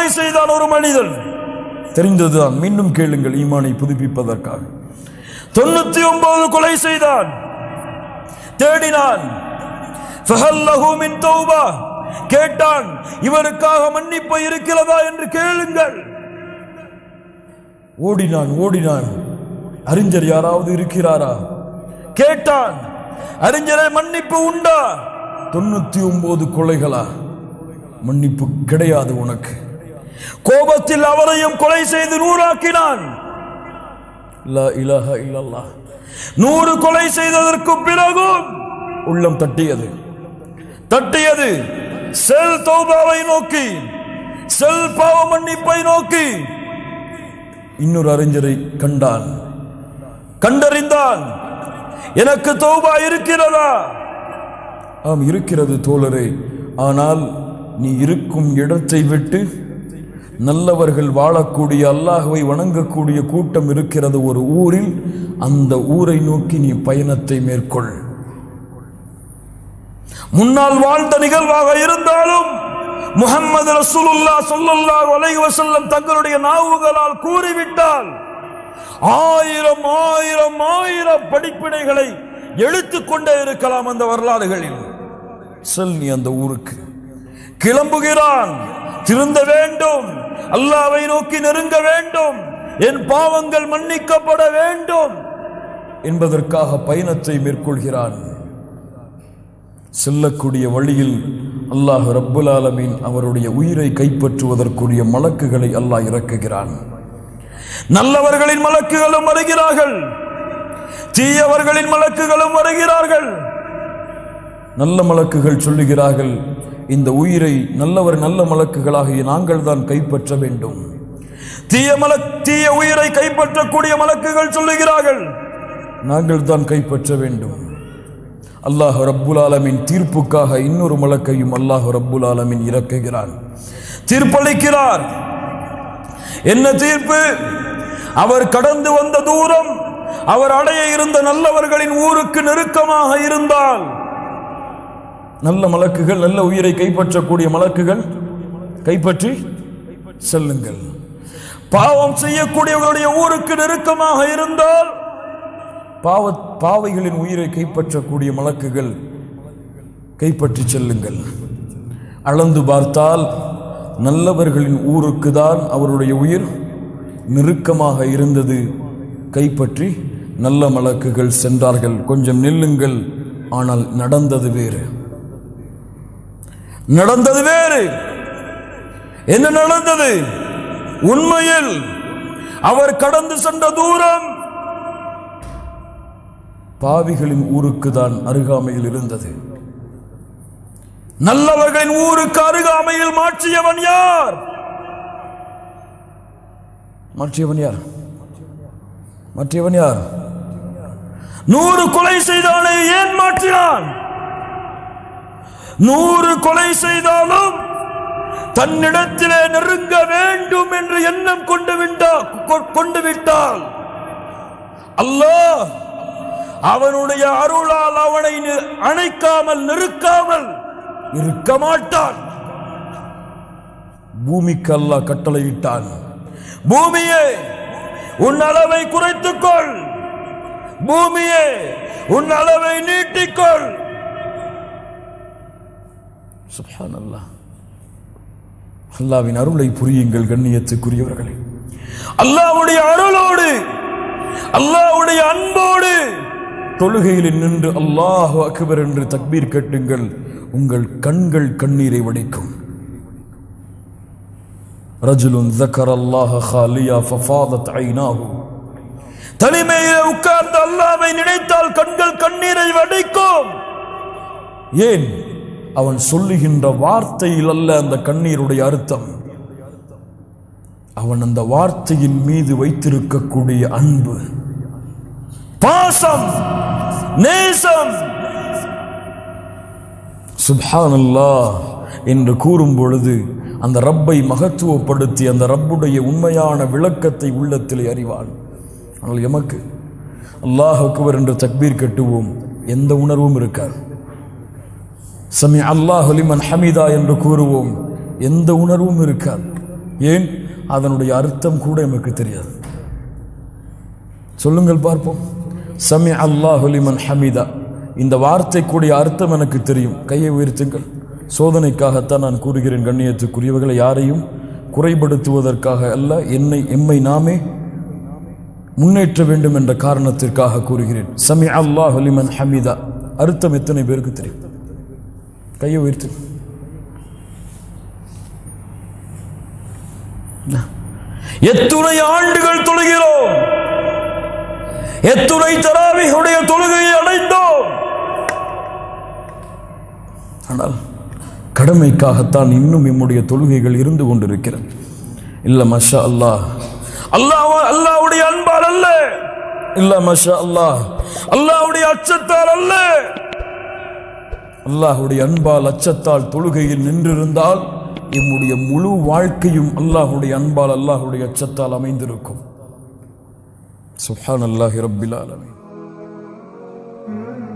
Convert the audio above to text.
கொலை செய்தான் ஒரு மனிதன் தெரிந்ததுதான் மீண்டும் கேளுங்கள் ஈமானை புதுப்பிப்பதற்காக தொண்ணூத்தி ஒன்பது கொலை செய்தான் தேடினான் ஃபஹல் லஹு மின் தௌபா கேட்டான் இவருக்காக மன்னிப்பு இருக்கிறதா என்று கேளுங்கள் ஓடினான் ஓடினான் அறிஞர் யாராவது இருக்கிறாரா கேட்டான் அறிஞரை மன்னிப்பு உண்டா தொண்ணூத்தி ஒன்பது கொலைகளா மன்னிப்பு கிடையாது உனக்கு கோபத்தில் அவரையும் கொலை செய்து நூறாக்கினான் லா இலாஹ இல்லல்லாஹ் நூறு கொலை செய்ததற்கு பிறகும் உள்ளம் தட்டியது தட்டியது செல் தௌபாவை நோக்கி செல் பாவ மன்னிப்பை நோக்கி இன்னொரு அறிஞரை கண்டான் கண்டறிந்தான் எனக்கு தௌபா இருக்கிறதா ஆம் இருக்கிறது தோழரே ஆனால் நீ இருக்கும் இடத்தை விட்டு நல்லவர்கள் வாழக்கூடிய அல்லாஹ்வை வணங்கக்கூடிய கூட்டம் இருக்கிறது ஒரு ஊரில் அந்த ஊரை நோக்கி நீ பயணத்தை மேற்கொள் முன்னால் வாழ்ந்த நிகழ்வாக இருந்தாலும் முகமது ரசூலுல்லாஹ் ஸல்லல்லாஹு அலைஹி வஸல்லம் தங்களுடைய நாவுகளால் கூறிவிட்டால் ஆயிரம் ஆயிரம் ஆயிரம் படிப்பினைகளை எழுத்துக் கொண்டே இருக்கலாம் அந்த வரலாறுகளில் செல் நீ அந்த ஊருக்கு கிளம்புகிறான் திருந்த வேண்டும் அல்லாவை நோக்கி நெருங்க வேண்டும் என் பாவங்கள் மன்னிக்கப்பட வேண்டும் என்பதற்காக பயணத்தை மேற்கொள்கிறான் செல்லக்கூடிய வழியில் அல்லாஹ் ரப்புல் ஆலமீன் அவருடைய உயிரை கைப்பற்றுவதற்குரிய மலக்குகளை அல்லாஹ் இறக்குகிறான் நல்லவர்களின் மலக்குகளும் வருகிறார்கள் தீயவர்களின் மலக்குகளும் வருகிறார்கள் நல்ல மலக்குகள் சொல்லுகிறார்கள் இந்த உயிரை நல்லவர் நல்ல மலக்குகளாகிய நாங்கள் தான் கைப்பற்ற வேண்டும் தீய மலக் தீய உயிரை கைப்பற்றக்கூடிய மலக்குகள் சொல்லுகிறார்கள் நாங்கள் தான் கைப்பற்ற வேண்டும் அல்லாஹ் ரப்புல் ஆலமின் தீர்ப்புக்காக இன்னொரு மலக்கையும் அல்லாஹ் ரப்புல் ஆலமின் இறக்குகிறான் தீர்ப்பளிக்கிறார் என்ன தீர்ப்பு அவர் கடந்து வந்த தூரம் அவர் அடைய இருந்த நல்லவர்களின் ஊருக்கு நெருக்கமாக இருந்தால் நல்ல மலக்குகள் நல்ல உயிரை கைப்பற்றக்கூடிய மலக்குகள் கைப்பற்றி செல்லுங்கள் பாவம் செய்யக்கூடியவர்களுடைய ஊருக்கு நெருக்கமாக இருந்தால் பாவ பாவைகளின் உயிரை கைப்பற்றக்கூடிய மலக்குகள் கைப்பற்றி செல்லுங்கள் அளந்து பார்த்தால் நல்லவர்களின் ஊருக்கு தான் அவருடைய உயிர் நெருக்கமாக இருந்தது கைப்பற்றி நல்ல மலக்குகள் சென்றார்கள் கொஞ்சம் நில்லுங்கள் ஆனால் நடந்தது வேறு நடந்தது வேறு என்ன நடந்தது உண்மையில் அவர் கடந்து சென்ற தூரம் பாவிகளின் ஊருக்கு தான் அருகாமையில் இருந்தது நல்லவர்களின் ஊருக்கு அருகாமையில் மாற்றியவன் யார் மாற்றியவன் யார் மாற்றியவன் யார் நூறு கொலை செய்தவனை ஏன் மாற்றினான் நூறு கொலை செய்தாலும் தன்னிடத்திலே நெருங்க வேண்டும் என்று எண்ணம் கொண்டு விட்டா கொ- கொண்டு விட்டால் அல்லாஹ் அவனுடைய அருளால் அவனை நி- அணைக்காமல் நெருக்காமல் இருக்க மாட்டான் பூமிக்கு அல்லாஹ் கட்டளையிட்டான் பூமியே உன் அளவை குறைத்துக்கொள் பூமியே உன் அளவை நீட்டிக்கொள் சுப்ஹானல்லாஹ் அல்லாவின் அருளை புரியுங்கள் கண்ணியத்துக்குரியவர்களே அல்லாஹ்வுடைய அருளோடு அல்லாஹ்வுடைய அன்போடு தொழுகையில் நின்று அல்லாஹ் அக்பர் என்று தக்பீர் கட்டுங்கள் உங்கள் கண்கள் கண்ணீரை வடிக்கும் ரஜுலுன் ذكر الله خاليا ففاضت عيناه தனிமையிலே உட்கார்ந்து அல்லாவை நினைத்தால் கண்கள் கண்ணீரை வடிக்கும் ஏன் அவன் சொல்லுகின்ற வார்த்தையில் அல்ல அந்த கண்ணீருடைய அர்த்தம் அவன் அந்த வார்த்தையின் மீது வைத்திருக்கக்கூடிய அன்பு பாசம் நேசம் சுப்ஹானல்லாஹ் என்று கூறும் பொழுது அந்த ரப்பை மகத்துவப்படுத்தி அந்த ரப்புடைய உண்மையான விளக்கத்தை உள்ளத்திலே அறிவான் ஆனால் எமக்கு அல்லாஹ் அக்பர் என்று தக்பீர் கட்டுவோம் எந்த உணர்வும் இருக்காது சமி அல்லாஹ் லிமன் ஹமிதா என்று கூறுவோம் எந்த உணர்வும் இருக்காது ஏன் அதனுடைய அர்த்தம் கூட நமக்கு தெரியாது சொல்லுங்கள் பார்ப்போம் சமி அல்லாஹு லிமன் ஹமிதா இந்த வார்த்தைக்குடைய அர்த்தம் எனக்கு தெரியும் கையை உயர்த்துங்கள் சோதனைக்காகத்தான் நான் கூறுகிறேன் கண்ணியத்துக்குரியவர்களை யாரையும் குறைபடுத்துவதற்காக அல்ல என்னை எம்மை நாமே முன்னேற்ற வேண்டும் என்ற காரணத்திற்காக கூறுகிறேன் சமி அல்லாஹு லிமன் ஹமிதா அர்த்தம் எத்தனை பேருக்கு தெரியும் கையை உயர்த்து எத்துணை ஆண்டுகள் தொழுகிறோம் எத்துணை தராவிகளுடைய தொழுகையை அடைந்தோம் ஆனால் கடமைக்காகத்தான் இன்னும் நம்முடைய தொழுகைகள் இருந்து கொண்டிருக்கிறது இல்ல மஷா அல்லாஹ் அல்லாஹ் அல்லாஹ்வுடைய அன்பால் அல்ல இல்ல மஷா அல்லாஹ் அல்லாஹ்வுடைய அச்சத்தால் அல்ல அல்லாஹ்வுடைய அன்பால் அச்சத்தால் தொழுகையில் நின்றிருந்தால் எம்முடைய முழு வாழ்க்கையும் அல்லாஹ்வுடைய அன்பால் அல்லாஹ்வுடைய அச்சத்தால் அமைந்திருக்கும் சுப்ஹான் அல்லாஹி ரப்பில் ஆலமீன்